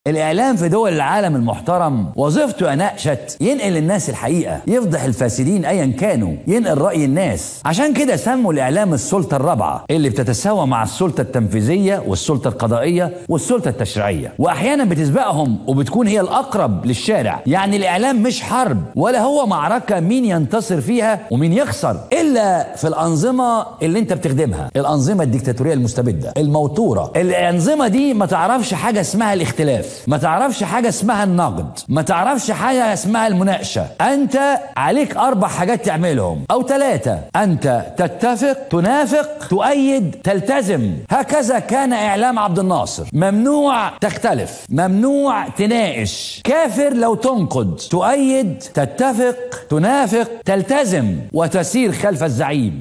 الإعلام في دول العالم المحترم وظيفته يا نقشت ينقل للناس الحقيقة يفضح الفاسدين أيا كانوا ينقل رأي الناس عشان كده سموا الإعلام السلطة الرابعة اللي بتتساوى مع السلطة التنفيذية والسلطة القضائية والسلطة التشريعية وأحيانا بتسبقهم وبتكون هي الأقرب للشارع يعني الإعلام مش حرب ولا هو معركة مين ينتصر فيها ومين يخسر إلا في الأنظمة اللي أنت بتخدمها الأنظمة الديكتاتورية المستبدة الموتورة الأنظمة دي ما تعرفش حاجة اسمها الاختلاف ما تعرفش حاجة اسمها النقد ما تعرفش حاجة اسمها المناقشة أنت عليك أربع حاجات تعملهم أو ثلاثة أنت تتفق تنافق تؤيد تلتزم هكذا كان إعلام عبد الناصر ممنوع تختلف ممنوع تناقش كافر لو تنقد تؤيد تتفق تنافق تلتزم وتسير خلف الزعيم